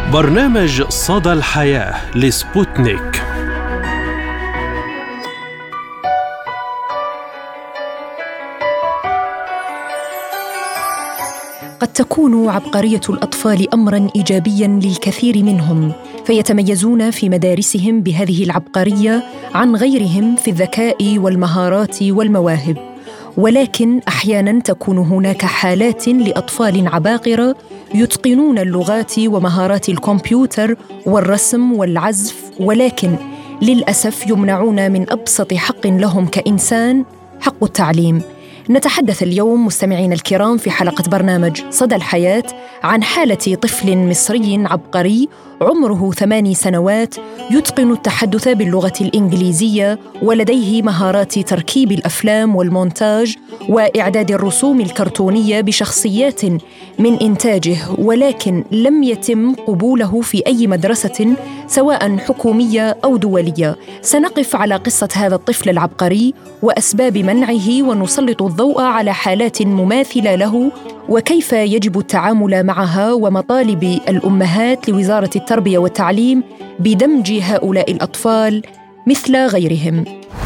برنامج صدى الحياة لسبوتنيك قد تكون عبقريه الاطفال امرا ايجابيا للكثير منهم فيتميزون في مدارسهم بهذه العبقريه عن غيرهم في الذكاء والمهارات والمواهب ولكن احيانا تكون هناك حالات لاطفال عباقره يتقنون اللغات ومهارات الكمبيوتر والرسم والعزف ولكن للاسف يمنعون من ابسط حق لهم كانسان حق التعليم نتحدث اليوم مستمعينا الكرام في حلقة برنامج صدى الحياة عن حالة طفل مصري عبقري عمره ثماني سنوات يتقن التحدث باللغة الإنجليزية ولديه مهارات تركيب الأفلام والمونتاج وإعداد الرسوم الكرتونية بشخصيات من إنتاجه ولكن لم يتم قبوله في أي مدرسة سواء حكومية أو دولية سنقف على قصة هذا الطفل العبقري وأسباب منعه ونسلط الضوء على حالات مماثلة له وكيف يجب التعامل معها ومطالب الامهات لوزاره التربيه والتعليم بدمج هؤلاء الاطفال مثل غيرهم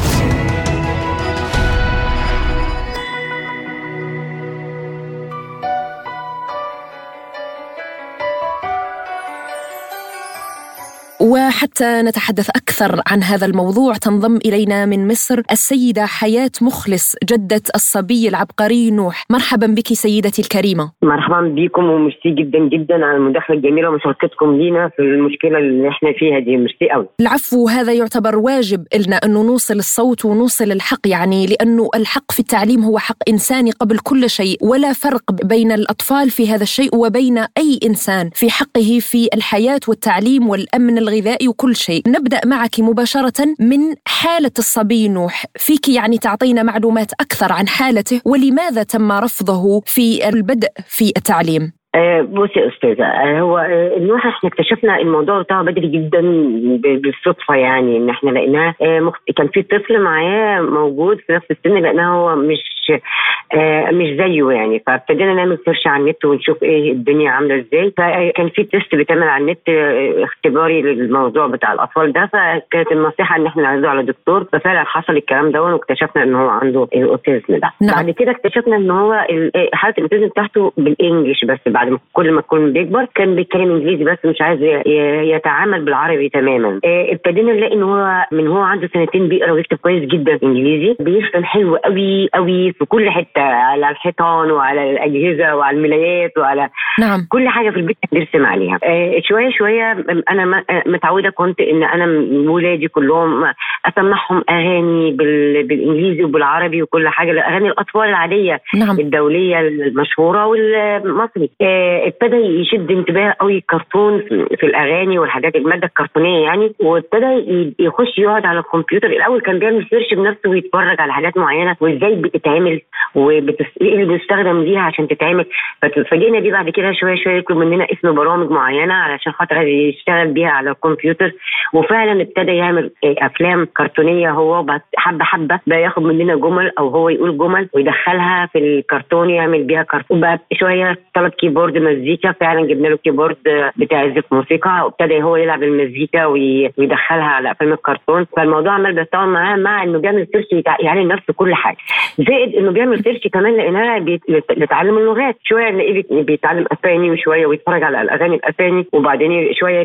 وحتى نتحدث أكثر عن هذا الموضوع تنضم إلينا من مصر السيدة حياة مخلص جدة الصبي العبقري نوح مرحبا بك سيدتي الكريمة مرحبا بكم وميرسي جدا جدا على المداخلة الجميلة ومشاركتكم لينا في المشكلة اللي احنا فيها دي ميرسي قوي العفو هذا يعتبر واجب لنا أنه نوصل الصوت ونوصل الحق يعني لأنه الحق في التعليم هو حق إنساني قبل كل شيء ولا فرق بين الأطفال في هذا الشيء وبين أي إنسان في حقه في الحياة والتعليم والأمن الغذائي وكل شيء نبدأ معك مباشرة من حالة الصبي نوح فيك يعني تعطينا معلومات أكثر عن حالته ولماذا تم رفضه في البدء في التعليم آه بصي يا استاذه آه هو آه النوح احنا اكتشفنا الموضوع بتاعه بدري جدا بالصدفه يعني ان احنا لقيناه آه مخت... كان في طفل معاه موجود في نفس السن لقيناه هو مش آه مش زيه يعني فابتدينا نعمل سيرش على النت ونشوف ايه الدنيا عامله ازاي فكان في تيست بيتعمل على النت آه اختباري للموضوع بتاع الاطفال ده فكانت النصيحه ان احنا نعرضه على دكتور ففعلا حصل الكلام ده واكتشفنا ان هو عنده الاوتيزم ده نعم. بعد كده اكتشفنا ان هو حاله الاوتيزم بتاعته بالانجلش بس بعد ما كل ما يكون بيكبر كان بيتكلم انجليزي بس مش عايز يتعامل بالعربي تماما اه ابتدينا نلاقي ان هو من هو عنده سنتين بيقرا ويكتب كويس جدا انجليزي بيفهم حلو قوي قوي في كل حته على الحيطان وعلى الاجهزه وعلى الملايات وعلى نعم. كل حاجه في البيت بيرسم عليها اه شويه شويه انا متعوده كنت ان انا ولادي كلهم اسمعهم اغاني بالانجليزي وبالعربي وكل حاجه اغاني الاطفال العاديه نعم. الدوليه المشهوره والمصري اه ابتدى يشد انتباه قوي الكرتون في الاغاني والحاجات الماده الكرتونيه يعني وابتدى يخش يقعد على الكمبيوتر الاول كان بيعمل سيرش بنفسه ويتفرج على حاجات معينه وازاي بتتعمل وايه اللي بيستخدم ليها عشان تتعمل فتفاجئنا بيه بعد كده شويه شويه يطلب مننا اسم برامج معينه علشان خاطر يشتغل بيها على الكمبيوتر وفعلا ابتدى يعمل افلام كرتونيه هو حبه حبه بقى ياخد مننا جمل او هو يقول جمل ويدخلها في الكرتون يعمل بيها كرتون بقى شويه طلب كيبورد مزيكا فعلا جبنا له كيبورد بتاع عزف موسيقى وابتدى هو يلعب المزيكا ويدخلها على افلام الكرتون فالموضوع عمال بيتطور معاه مع انه بيعمل سيرش يعلم نفسه كل حاجه زائد انه بيعمل سيرش كمان لقيناها بيتعلم اللغات شويه نلاقيه بيتعلم اسباني وشويه ويتفرج على الاغاني الاسباني وبعدين شويه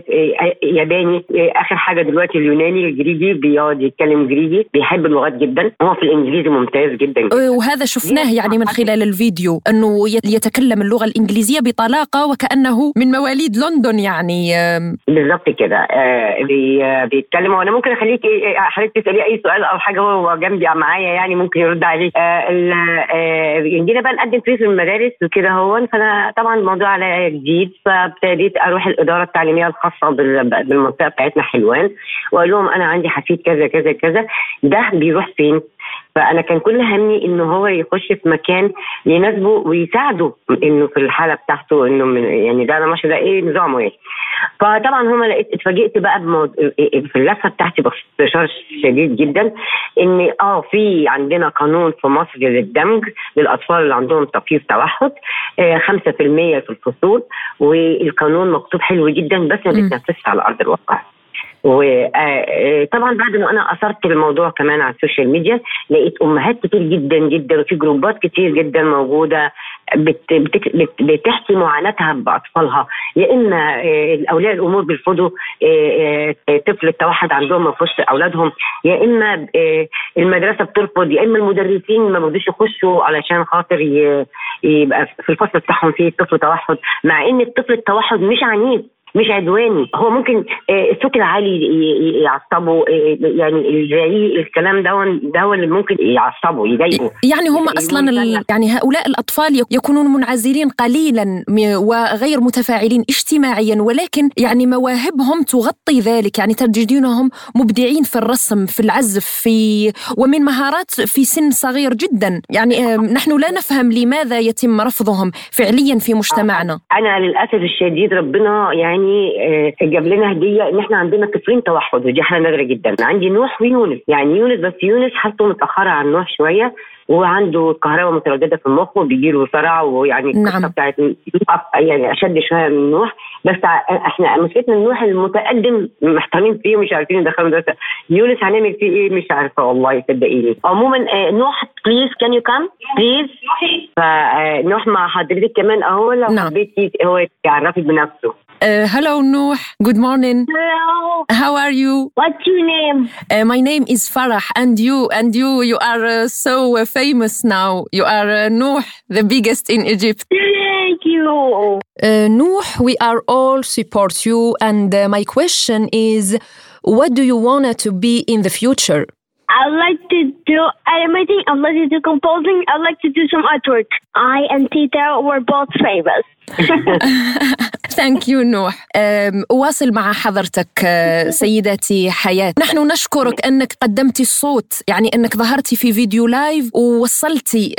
ياباني اخر حاجه دلوقتي اليوناني الجريجي بيقعد يتكلم جريجي بيحب اللغات جدا هو في الانجليزي ممتاز جدا, جداً. وهذا شفناه يعني من خلال الفيديو انه يتكلم اللغه الانجليزيه بطلاقه وكانه من مواليد لندن يعني بالظبط كده آه بيتكلم وانا ممكن اخليك حضرتك تسالي اي سؤال او حاجه هو جنبي معايا يعني ممكن يرد عليك آه جينا بقى نقدم فيه في المدارس وكده هو فانا طبعا الموضوع عليا جديد فابتديت اروح الاداره التعليميه الخاصه بالمنطقه بتاعتنا حلوان واقول لهم انا عندي حفيد كذا كذا كذا ده بيروح فين فانا كان كل همي انه هو يخش في مكان يناسبه ويساعده انه في الحاله بتاعته انه من يعني ده انا ماشي ده ايه نظامه يعني فطبعا هما لقيت اتفاجئت بقى بموضوع في اللفه بتاعتي باختصار شديد جدا ان اه في عندنا قانون في مصر للدمج للاطفال اللي عندهم تطفيف توحد آه 5% في الفصول والقانون مكتوب حلو جدا بس ما بيتنفذش على ارض الواقع وطبعا بعد ما انا اثرت الموضوع كمان على السوشيال ميديا لقيت امهات كتير جدا جدا وفي جروبات كتير جدا موجوده بت بت بتحكي معاناتها باطفالها يا اما اولياء الامور بيرفضوا طفل التوحد عندهم في وسط اولادهم يا اما المدرسه بترفض يا اما المدرسين ما بيرضوش يخشوا علشان خاطر يبقى في الفصل بتاعهم فيه طفل توحد مع ان الطفل التوحد مش عنيف مش عدواني هو ممكن الصوت العالي يعصبه يعني الزعيق الكلام ده ده هو اللي ممكن يعصبه يضايقه يعني هم اصلا يعني هؤلاء الاطفال يكونون منعزلين قليلا وغير متفاعلين اجتماعيا ولكن يعني مواهبهم تغطي ذلك يعني تجدونهم مبدعين في الرسم في العزف في ومن مهارات في سن صغير جدا يعني نحن لا نفهم لماذا يتم رفضهم فعليا في مجتمعنا انا للاسف الشديد ربنا يعني يعني جاب لنا هديه ان احنا عندنا طفلين توحد ودي حاجه نادره جدا عندي نوح ويونس يعني يونس بس يونس حالته متاخره عن نوح شويه وعنده كهرباء متردده في المخ وبيجي له صرع ويعني القصه نعم. بتاعت يعني اشد شويه من نوح بس احنا مشكلتنا نوح المتقدم محتارين فيه ومش عارفين ندخله مدرسه يونس هنعمل فيه ايه مش عارفه والله صدقيني عموما نوح بليز كان يو كام بليز فنوح مع حضرتك كمان اهو لو نعم. حبيتي هو يعرفك بنفسه Uh, hello, Noor. Good morning. Hello. How are you? What's your name? Uh, my name is Farah, and you, and you, you are uh, so famous now. You are uh, Noor, the biggest in Egypt. Thank you. Uh, Noor, we are all support you, and uh, my question is, what do you want to be in the future? I'd like to do animating. I'd like to do composing. I'd like to do some artwork. I and Tita were both famous. ثانك يو نوح أواصل مع حضرتك سيدتي حياة نحن نشكرك أنك قدمتي الصوت يعني أنك ظهرتي في فيديو لايف ووصلتي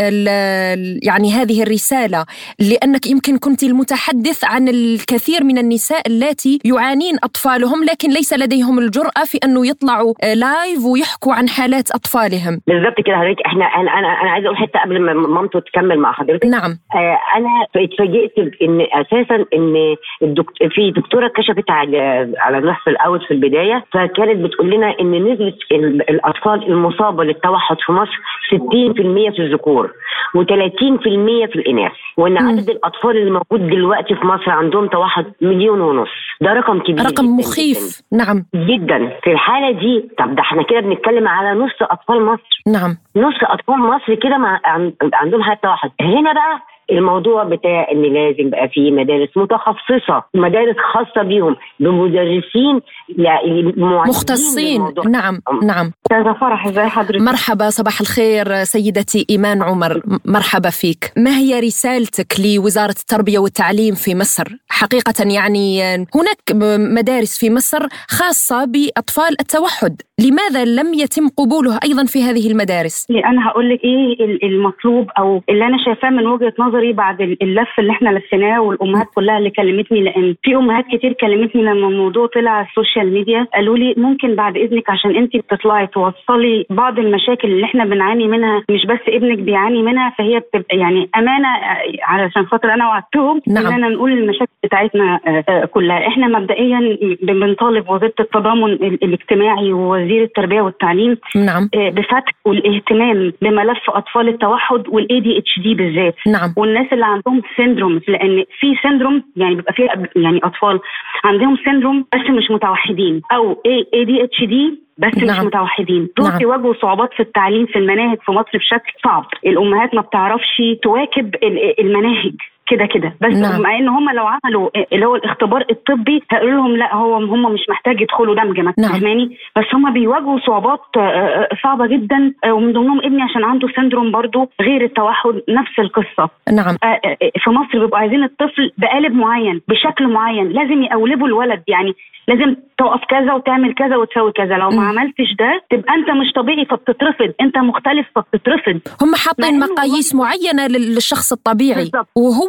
يعني هذه الرسالة لأنك يمكن كنت المتحدث عن الكثير من النساء اللاتي يعانين أطفالهم لكن ليس لديهم الجرأة في أنه يطلعوا لايف ويحكوا عن حالات أطفالهم بالضبط كده حضرتك احنا انا انا انا عايزه اقول حته قبل ما مامته تكمل مع حضرتك نعم آه انا اتفاجئت ان اساسا ان الدكتور في دكتوره كشفت على على النص في الاول في البدايه فكانت بتقول لنا ان نسبه الاطفال المصابه للتوحد في مصر 60% في الذكور و30% في الاناث وان عدد الاطفال اللي موجود دلوقتي في مصر عندهم توحد مليون ونص ده رقم كبير رقم جداً مخيف جداً. نعم جدا في الحاله دي طب ده احنا كده بنتكلم على نص اطفال مصر نعم نص اطفال مصر كده مع عندهم حاله توحد هنا بقى الموضوع بتاع ان لازم يبقى في مدارس متخصصه مدارس خاصه بيهم بمدرسين يعني مختصين نعم نعم استاذه فرح ازي حضرتك مرحبا صباح الخير سيدتي ايمان عمر مرحبا فيك ما هي رسالتك لوزاره التربيه والتعليم في مصر حقيقه يعني هناك مدارس في مصر خاصه باطفال التوحد لماذا لم يتم قبوله ايضا في هذه المدارس انا هقول لك ايه المطلوب او اللي انا شايفاه من وجهه نظري بعد اللف اللي احنا لفيناه والامهات كلها اللي كلمتني لان في امهات كتير كلمتني لما الموضوع طلع على السوشيال ميديا قالوا لي ممكن بعد اذنك عشان انت بتطلعي توصلي بعض المشاكل اللي احنا بنعاني منها مش بس ابنك بيعاني منها فهي بتبقى يعني امانه علشان خاطر انا وعدتهم نعم. اننا نقول المشاكل بتاعتنا كلها احنا مبدئيا بنطالب وزاره التضامن الاجتماعي ووزير التربيه والتعليم نعم بفتح والاهتمام بملف اطفال التوحد والاي دي اتش دي بالذات نعم والناس اللي عندهم سيندروم لان في سيندروم يعني بيبقى في يعني اطفال عندهم سيندروم بس مش متوحدين او اي دي اتش دي بس نعم. مش متوحدين دول نعم. بيواجهوا صعوبات في التعليم في المناهج في مصر بشكل صعب الامهات ما بتعرفش تواكب المناهج كده كده بس نعم. مع ان هم لو عملوا اللي هو الاختبار الطبي هيقولوا لهم لا هو هم مش محتاج يدخلوا دمج نعم. فاهماني بس هم بيواجهوا صعوبات صعبه جدا ومن ضمنهم ابني عشان عنده سندروم برضو غير التوحد نفس القصه نعم في مصر بيبقوا عايزين الطفل بقالب معين بشكل معين لازم يقولبوا الولد يعني لازم تقف كذا وتعمل كذا وتسوي كذا لو ما عملتش ده تبقى انت مش طبيعي فبتترفض انت مختلف فبتترفض هم حاطين مقاييس معينه للشخص الطبيعي بالزبط. وهو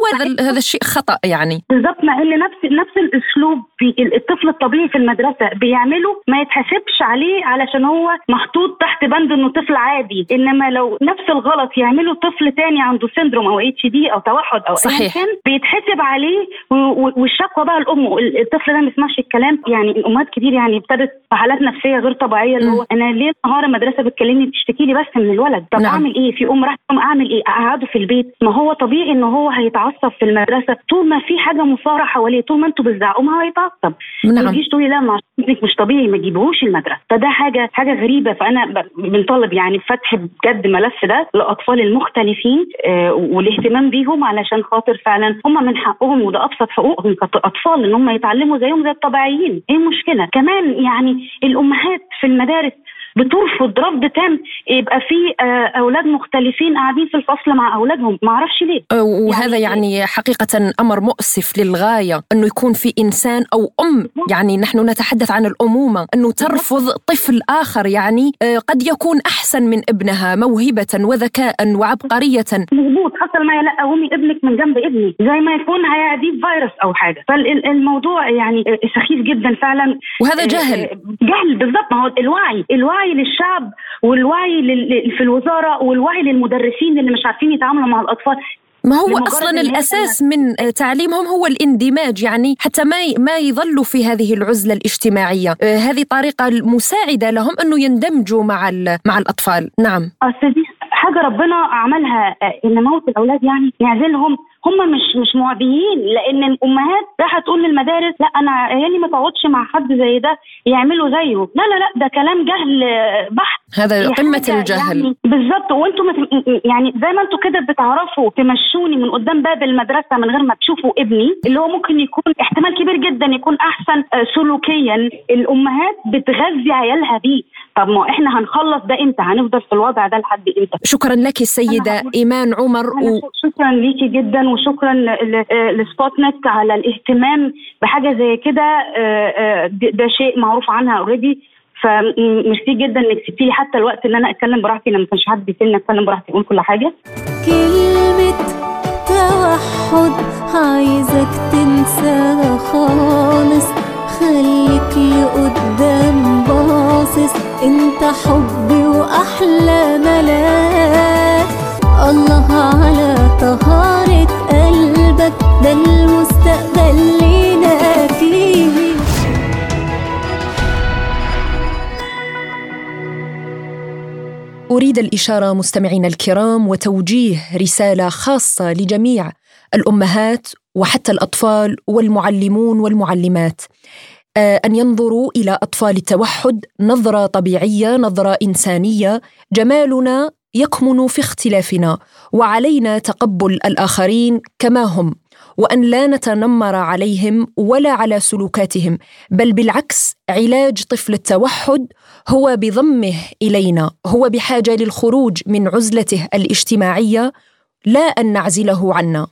هذا هذا الشيء خطا يعني بالظبط مع ان نفس نفس الاسلوب في الطفل الطبيعي في المدرسه بيعمله ما يتحسبش عليه علشان هو محطوط تحت بند انه طفل عادي انما لو نفس الغلط يعمله طفل تاني عنده سندروم او اتش دي او توحد او صحيح. كان بيتحسب عليه والشكوى بقى لامه الطفل ده ما يسمعش الكلام يعني امهات كتير يعني ابتدت في حالات نفسيه غير طبيعيه اللي هو انا ليه النهار المدرسه بتكلمني بتشتكي لي بس من الولد طب نعم. اعمل ايه في ام راح اعمل ايه اقعده في البيت ما هو طبيعي ان هو هيتعصب في المدرسه طول ما في حاجه مثاره حواليه طول ما انتوا بتزعقوا ما هو هيتعصب نعم. ما تجيش تقولي لا ما مش طبيعي ما تجيبوهوش المدرسه فده حاجه حاجه غريبه فانا بنطالب يعني فتح بجد ملف ده لاطفال المختلفين آه والاهتمام بيهم علشان خاطر فعلا هم من حقهم وده ابسط حقوقهم كاطفال ان هم يتعلموا زيهم زي الطبيعيين ايه المشكله كمان يعني الامهات في المدارس بترفض رفض تام يبقى في آه، اولاد مختلفين قاعدين في الفصل مع اولادهم ما اعرفش ليه أه، وهذا يعني, يعني حقيقه امر مؤسف للغايه انه يكون في انسان او ام يعني نحن نتحدث عن الامومه انه ترفض طفل اخر يعني أه، قد يكون احسن من ابنها موهبه وذكاء وعبقريه مضبوط حصل معي لا قومي ابنك من جنب ابني زي ما يكون هيعديه فيروس او حاجه فالموضوع يعني سخيف جدا فعلا وهذا جهل جهل بالضبط ما هو الوعي الوعي الوعي للشعب والوعي في الوزاره والوعي للمدرسين اللي مش عارفين يتعاملوا مع الاطفال ما هو اصلا الاساس من تعليمهم هو الاندماج يعني حتى ما ما يظلوا في هذه العزله الاجتماعيه آه، هذه طريقه مساعده لهم انه يندمجوا مع مع الاطفال نعم اصل دي حاجه ربنا عملها آه، ان موت الاولاد يعني يعزلهم هم مش مش معديين لان الامهات راح تقول للمدارس لا انا عيالي ما تقعدش مع حد زي ده يعملوا زيه لا لا لا ده كلام جهل بحت هذا قمه الجهل يعني بالظبط وانتم يعني زي ما انتم كده بتعرفوا تمشوني من قدام باب المدرسه من غير ما تشوفوا ابني اللي هو ممكن يكون احتمال كبير جدا يكون احسن آه، سلوكيا الامهات بتغذي عيالها بيه طب ما احنا هنخلص ده امتى هنفضل في الوضع ده لحد امتى شكرا لك السيده ايمان عمر و... شكرا ليكي جدا وشكرا لسبوت نت على الاهتمام بحاجه زي كده آه، آه، ده شيء معروف عنها اوريدي فميرسي جدا انك سبتي لي حتى الوقت ان انا اتكلم براحتي لما كانش حد بيسيبني اتكلم براحتي اقول كل حاجه كلمه توحد عايزك تنساها خالص خليك لقدام باصص انت حبي واحلى ملاك الله على طهارة قلبك ده المستقبل لينا فيه أريد الإشارة مستمعينا الكرام وتوجيه رسالة خاصة لجميع الأمهات وحتى الأطفال والمعلمون والمعلمات آه، ان ينظروا الى اطفال التوحد نظره طبيعيه نظره انسانيه جمالنا يكمن في اختلافنا وعلينا تقبل الاخرين كما هم وان لا نتنمر عليهم ولا على سلوكاتهم بل بالعكس علاج طفل التوحد هو بضمه الينا هو بحاجه للخروج من عزلته الاجتماعيه لا ان نعزله عنا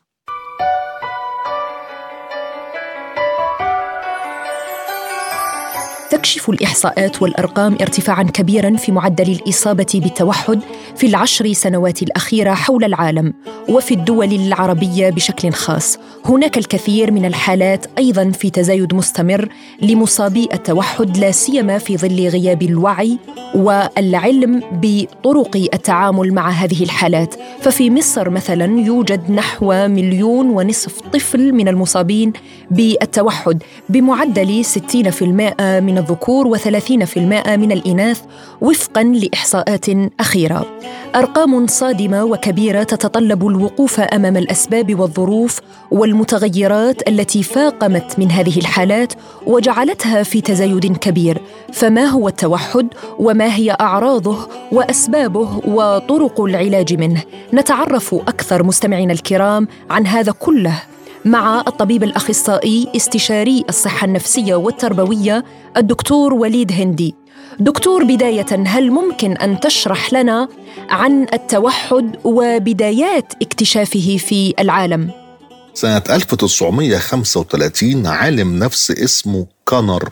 تكشف الإحصاءات والأرقام ارتفاعا كبيرا في معدل الإصابة بالتوحد في العشر سنوات الأخيرة حول العالم وفي الدول العربية بشكل خاص هناك الكثير من الحالات أيضا في تزايد مستمر لمصابي التوحد لا سيما في ظل غياب الوعي والعلم بطرق التعامل مع هذه الحالات ففي مصر مثلا يوجد نحو مليون ونصف طفل من المصابين بالتوحد بمعدل 60% من الذكور و30% من الإناث وفقا لإحصاءات أخيرة أرقام صادمة وكبيرة تتطلب الوقوف أمام الأسباب والظروف والمتغيرات التي فاقمت من هذه الحالات وجعلتها في تزايد كبير فما هو التوحد وما هي أعراضه وأسبابه وطرق العلاج منه نتعرف أكثر مستمعينا الكرام عن هذا كله مع الطبيب الاخصائي استشاري الصحه النفسيه والتربويه الدكتور وليد هندي. دكتور بدايه هل ممكن ان تشرح لنا عن التوحد وبدايات اكتشافه في العالم؟ سنة 1935 عالم نفس اسمه كانر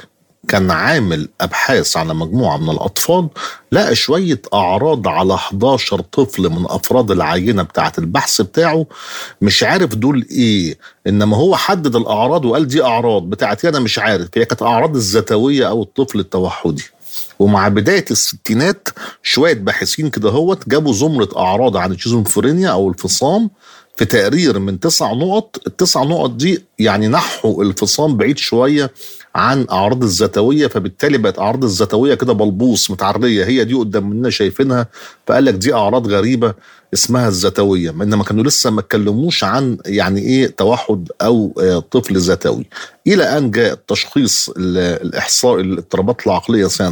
كان عامل ابحاث على مجموعه من الاطفال لقى شويه اعراض على 11 طفل من افراد العينه بتاعه البحث بتاعه مش عارف دول ايه انما هو حدد الاعراض وقال دي اعراض بتاعتي انا مش عارف هي كانت اعراض الذاتويه او الطفل التوحدي ومع بدايه الستينات شويه باحثين كده هوت جابوا زمره اعراض عن الشيزوفرينيا او الفصام في تقرير من تسع نقط التسع نقط دي يعني نحوا الفصام بعيد شويه عن اعراض الذاتويه فبالتالي بقت اعراض الذاتويه كده بلبوص متعريه هي دي قدام مننا شايفينها فقال لك دي اعراض غريبه اسمها الذاتويه انما كانوا لسه ما اتكلموش عن يعني ايه توحد او آه، طفل ذاتوي الى ان جاء تشخيص ال- الاحصاء الاضطرابات العقليه سنه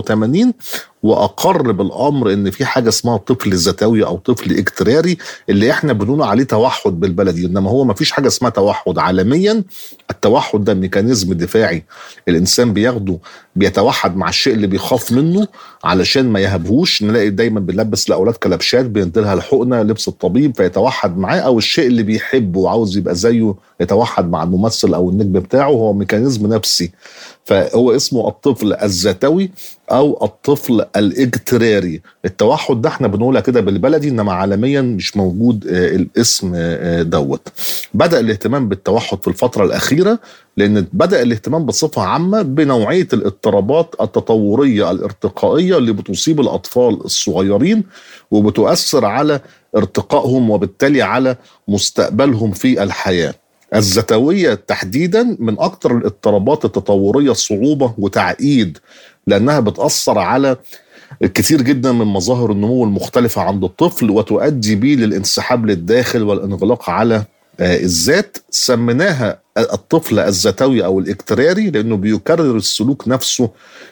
86 واقر بالامر ان في حاجه اسمها طفل ذاتوي او طفل اجتراري اللي احنا بنقول عليه توحد بالبلدي انما هو ما فيش حاجه اسمها توحد عالميا التوحد ده ميكانيزم دفاعي الانسان بياخده بيتوحد مع الشيء اللي بيخاف منه علشان ما يهبهوش نلاقي دايما بنلبس الاولاد كلبشات بيندلها الحقنه لبس الطبيب فيتوحد معاه او الشيء اللي بيحبه وعاوز يبقى زيه يتوحد مع الممثل او النجم بتاعه هو ميكانيزم نفسي فهو اسمه الطفل الذاتوي او الطفل الاجتراري التوحد ده احنا بنقولها كده بالبلدي انما عالميا مش موجود آه، الاسم آه، دوت بدا الاهتمام بالتوحد في الفتره الاخيره لان بدا الاهتمام بصفه عامه بنوعيه الاضطرابات التطوريه الارتقائيه اللي بتصيب الاطفال الصغيرين وبتؤثر على ارتقائهم وبالتالي على مستقبلهم في الحياه الذاتويه تحديدا من اكثر الاضطرابات التطوريه صعوبه وتعقيد لانها بتاثر على كتير جدا من مظاهر النمو المختلفه عند الطفل وتؤدي بيه للانسحاب للداخل والانغلاق على آه، الذات سميناها الطفل الذاتوي او الاجتراري لانه بيكرر السلوك نفسه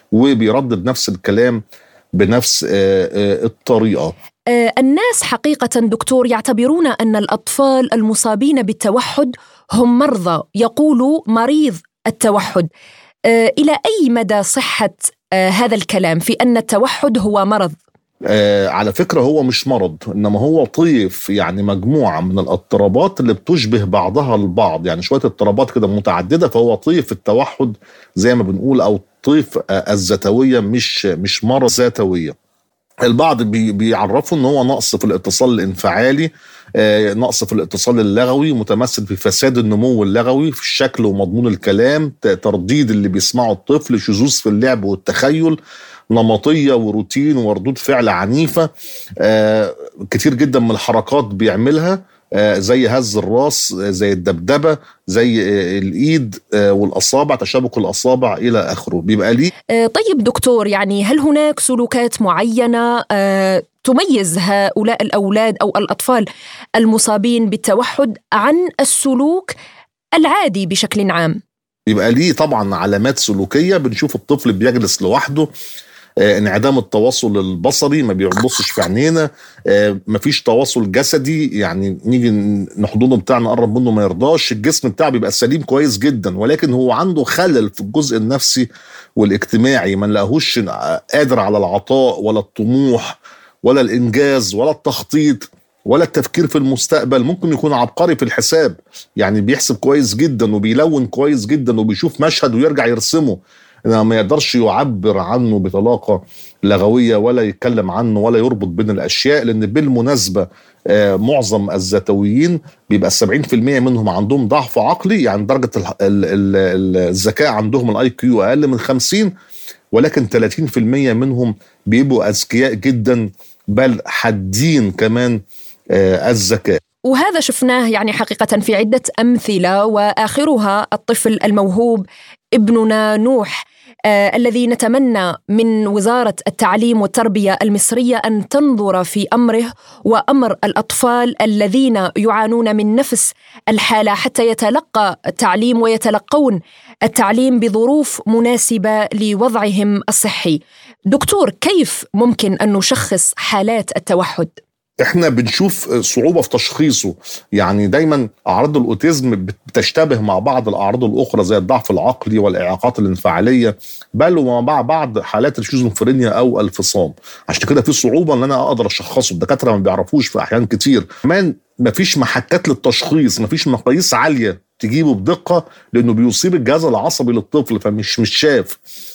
وبيردد نفس الكلام بنفس آه، آه، الطريقه آه، الناس حقيقة دكتور يعتبرون أن الأطفال المصابين بالتوحد هم مرضى يقولوا مريض التوحد آه، إلى أي مدى صحة آه، هذا الكلام في أن التوحد هو مرض؟ آه على فكرة هو مش مرض إنما هو طيف يعني مجموعة من الاضطرابات اللي بتشبه بعضها البعض يعني شوية اضطرابات كده متعددة فهو طيف التوحد زي ما بنقول أو طيف آه الذاتوية مش مش مرض ذاتوية البعض بي بيعرفوا ان هو نقص في الاتصال الانفعالي آه، نقص في الاتصال اللغوي متمثل في فساد النمو اللغوي في الشكل ومضمون الكلام ت- ترديد اللي بيسمعه الطفل شذوذ في اللعب والتخيل نمطيه وروتين وردود فعل عنيفه آه، كتير جدا من الحركات بيعملها آه، زي هز الراس آه، زي الدبدبه زي آه، الايد آه، والاصابع تشابك الاصابع الى اخره بيبقى ليه آه، طيب دكتور يعني هل هناك سلوكات معينة آه، تميز هؤلاء الأولاد أو الأطفال المصابين بالتوحد عن السلوك العادي بشكل عام؟ بيبقى ليه طبعا علامات سلوكيه بنشوف الطفل بيجلس لوحده آه، انعدام التواصل البصري ما بيبصش في عينينا آه، مفيش تواصل جسدي يعني نيجي نحضنه بتاعنا نقرب منه ما يرضاش الجسم بتاعه بيبقى سليم كويس جدا ولكن هو عنده خلل في الجزء النفسي والاجتماعي ما نلاقوش قادر على العطاء ولا الطموح ولا الانجاز ولا التخطيط ولا التفكير في المستقبل ممكن يكون عبقري في الحساب يعني بيحسب كويس جدا وبيلون كويس جدا وبيشوف مشهد ويرجع يرسمه انما ما يقدرش يعبر عنه بطلاقه لغويه ولا يتكلم عنه ولا يربط بين الاشياء لان بالمناسبه آه، معظم الذاتويين بيبقى 70% منهم عندهم ضعف عقلي يعني درجه ال- ال- ال- الذكاء عندهم الاي كيو اقل من 50 ولكن 30% منهم بيبقوا اذكياء جدا بل حادين كمان آه، الذكاء وهذا شفناه يعني حقيقة في عدة أمثلة وآخرها الطفل الموهوب ابننا نوح آه الذي نتمنى من وزارة التعليم والتربية المصرية أن تنظر في أمره وأمر الأطفال الذين يعانون من نفس الحالة حتى يتلقى التعليم ويتلقون التعليم بظروف مناسبة لوضعهم الصحي. دكتور كيف ممكن أن نشخص حالات التوحد؟ احنا بنشوف صعوبه في تشخيصه يعني دايما اعراض الاوتيزم بتشتبه مع بعض الاعراض الاخرى زي الضعف العقلي والاعاقات الانفعاليه بل ومع بعض حالات الشيزوفرينيا او الفصام عشان كده في صعوبه ان انا اقدر اشخصه الدكاتره ما بيعرفوش في احيان كتير كمان مفيش محكات للتشخيص مفيش مقاييس عاليه تجيبه بدقه لانه بيصيب الجهاز العصبي للطفل فمش مش شاف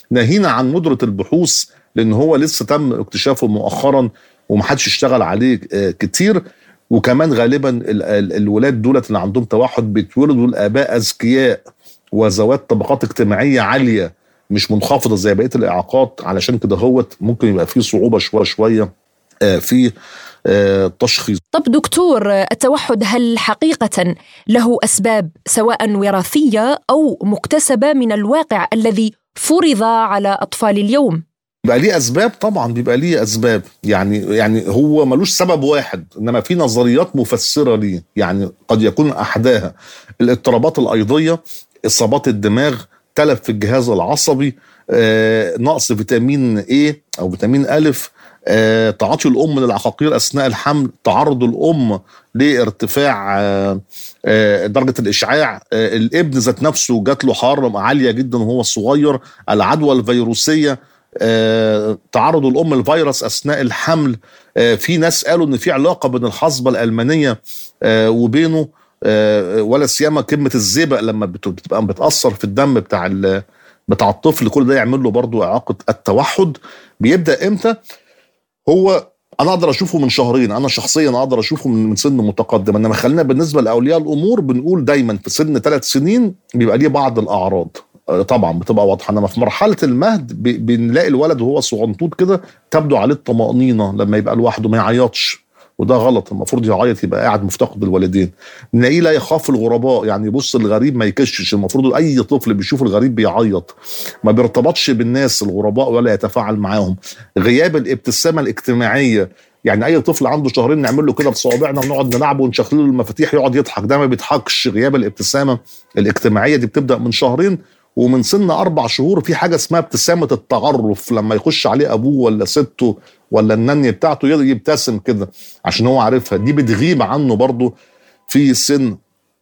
ناهينا عن ندره البحوث لان هو لسه تم اكتشافه مؤخرا ومحدش اشتغل عليه آه، كتير وكمان غالبا ال- ال- الولاد دولت اللي عندهم توحد بيتولدوا الاباء اذكياء وذوات طبقات اجتماعيه عاليه مش منخفضه زي بقيه الاعاقات علشان كده هوت ممكن يبقى فيه صعوبه شويه شويه آه، في آه، تشخيص طب دكتور التوحد هل حقيقة له أسباب سواء وراثية أو مكتسبة من الواقع الذي فرض على أطفال اليوم؟ بيبقى ليه اسباب طبعا بيبقى ليه اسباب يعني يعني هو ملوش سبب واحد انما في نظريات مفسره ليه يعني قد يكون احداها الاضطرابات الايضيه اصابات الدماغ تلف في الجهاز العصبي آه، نقص فيتامين A او فيتامين ألف آه، تعاطي الام للعقاقير اثناء الحمل تعرض الام لارتفاع آه، آه، درجه الاشعاع آه، الابن ذات نفسه جات له حراره عاليه جدا وهو صغير العدوى الفيروسيه آه، تعرض الام للفيروس اثناء الحمل آه، في ناس قالوا ان في علاقه بين الحصبه الالمانيه آه، وبينه آه، ولا سيما كلمه الزئبق لما بت- بتبقى بتاثر في الدم بتاع ال- بتاع الطفل كل ده يعمل له برضه اعاقه التوحد بيبدا امتى هو انا اقدر اشوفه من شهرين انا شخصيا اقدر اشوفه من من سن متقدم انما خلينا بالنسبه لاولياء الامور بنقول دايما في سن ثلاث سنين بيبقى ليه بعض الاعراض آه، طبعا بتبقى واضحه انما في مرحله المهد ب- بنلاقي الولد وهو صغنطوط كده تبدو عليه الطمانينه لما يبقى لوحده ما يعيطش وده غلط المفروض يعيط يبقى قاعد مفتقد الوالدين نلاقيه لا يخاف الغرباء يعني يبص للغريب ما يكشش المفروض اي طفل بيشوف الغريب بيعيط ما بيرتبطش بالناس الغرباء ولا يتفاعل معاهم غياب الابتسامه الاجتماعيه يعني اي طفل عنده شهرين نعمل له كده بصوابعنا ونقعد نلعبه ونشغل له المفاتيح يقعد يضحك ده ما بيضحكش غياب الابتسامه الاجتماعيه دي بتبدا من شهرين ومن سن اربع شهور في حاجه اسمها ابتسامه التعرف لما يخش عليه ابوه ولا سته ولا النني بتاعته يقدر يبتسم كده عشان هو عارفها دي بتغيب عنه برضه في سن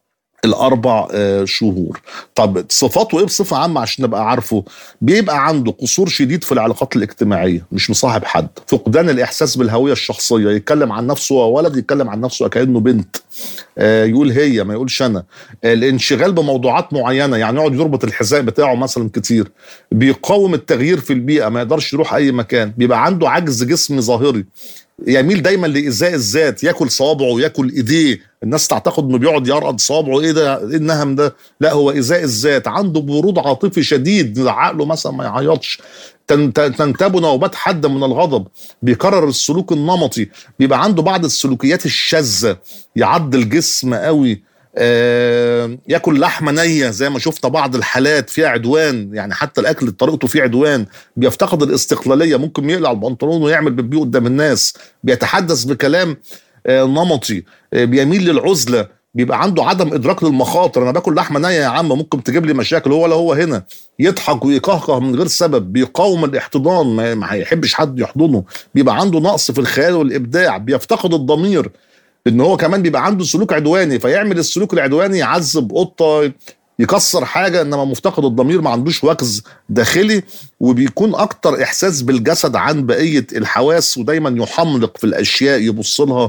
الاربع آه، شهور طب صفاته ايه بصفه عامه عشان نبقى عارفه بيبقى عنده قصور شديد في العلاقات الاجتماعيه مش مصاحب حد فقدان الاحساس بالهويه الشخصيه يتكلم عن نفسه هو ولد يتكلم عن نفسه كانه بنت آه، يقول هي ما يقولش انا آه، الانشغال بموضوعات معينه يعني يقعد يربط الحذاء بتاعه مثلا كتير بيقاوم التغيير في البيئه ما يقدرش يروح اي مكان بيبقى عنده عجز جسمي ظاهري يميل دايما لايذاء الذات ياكل صوابعه ياكل ايديه الناس تعتقد انه بيقعد يرقد صوابعه ايه ده ايه النهم ده لا هو ايذاء الذات عنده برود عاطفي شديد عقله مثلا ما يعيطش تن- تن- تنتابه نوبات حاده من الغضب بيكرر السلوك النمطي بيبقى عنده بعض السلوكيات الشاذه يعض الجسم قوي آه، ياكل لحمه نيه زي ما شفنا بعض الحالات فيها عدوان يعني حتى الاكل طريقته فيه عدوان بيفتقد الاستقلاليه ممكن يقلع البنطلون ويعمل بيبي قدام الناس بيتحدث بكلام آه، نمطي آه، بيميل للعزله بيبقى عنده عدم ادراك للمخاطر انا باكل لحمه نيه يا عم ممكن تجيب لي مشاكل هو ولا هو هنا يضحك ويقهقه من غير سبب بيقاوم الاحتضان ما ما هيحبش حد يحضنه بيبقى عنده نقص في الخيال والابداع بيفتقد الضمير ان هو كمان بيبقى عنده سلوك عدواني فيعمل السلوك العدواني يعذب قطه يكسر حاجه انما مفتقد الضمير ما عندوش وكز داخلي وبيكون اكتر احساس بالجسد عن بقيه الحواس ودايما يحملق في الاشياء يبص لها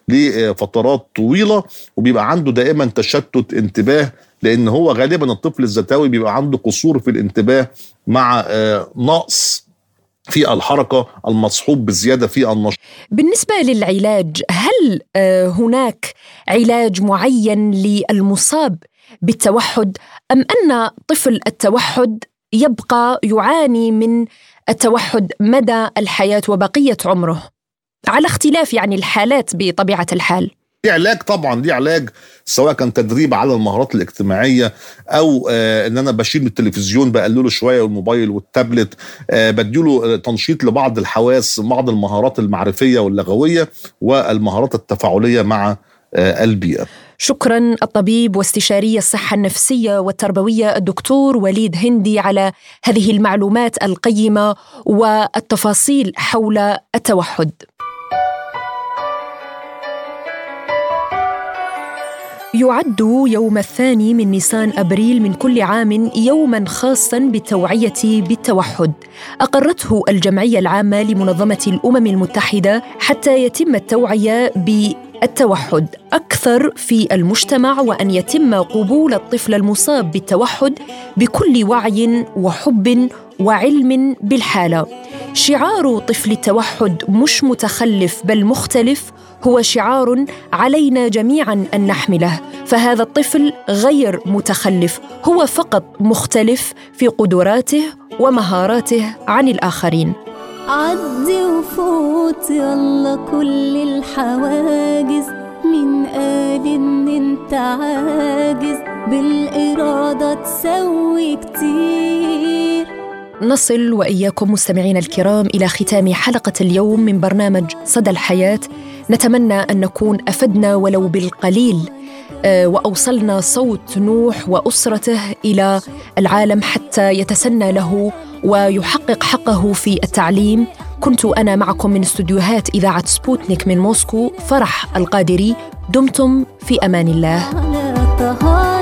لفترات طويله وبيبقى عنده دائما تشتت انتباه لان هو غالبا الطفل الزتاوي بيبقى عنده قصور في الانتباه مع آه، نقص في الحركه المصحوب بزياده في النشاط بالنسبة للعلاج هل آه، هناك علاج معين للمصاب بالتوحد أم أن طفل التوحد يبقى يعاني من التوحد مدى الحياة وبقية عمره على اختلاف يعني الحالات بطبيعة الحال ليه علاج طبعا ليه علاج سواء كان تدريب على المهارات الاجتماعيه او آه ان انا بشيل من التلفزيون بقلله شويه والموبايل والتابلت آه بديله آه، تنشيط لبعض الحواس بعض المهارات المعرفيه واللغويه والمهارات التفاعليه مع آه البيئه شكرا الطبيب واستشاري الصحة النفسية والتربوية الدكتور وليد هندي على هذه المعلومات القيمة والتفاصيل حول التوحد يعد يوم الثاني من نيسان ابريل من كل عام يوما خاصا بالتوعيه بالتوحد اقرته الجمعيه العامه لمنظمه الامم المتحده حتى يتم التوعيه بالتوحد اكثر في المجتمع وان يتم قبول الطفل المصاب بالتوحد بكل وعي وحب وعلم بالحاله شعار طفل التوحد مش متخلف بل مختلف هو شعار علينا جميعا ان نحمله فهذا الطفل غير متخلف هو فقط مختلف في قدراته ومهاراته عن الاخرين عدي وفوت يلا كل الحواجز مين قال ان انت عاجز بالإرادة تسوي كتير نصل واياكم مستمعينا الكرام الى ختام حلقه اليوم من برنامج صدى الحياه نتمنى ان نكون افدنا ولو بالقليل آه، واوصلنا صوت نوح واسرته الى العالم حتى يتسنى له ويحقق حقه في التعليم كنت انا معكم من استديوهات اذاعه سبوتنيك من موسكو فرح القادري دمتم في امان الله على طهارة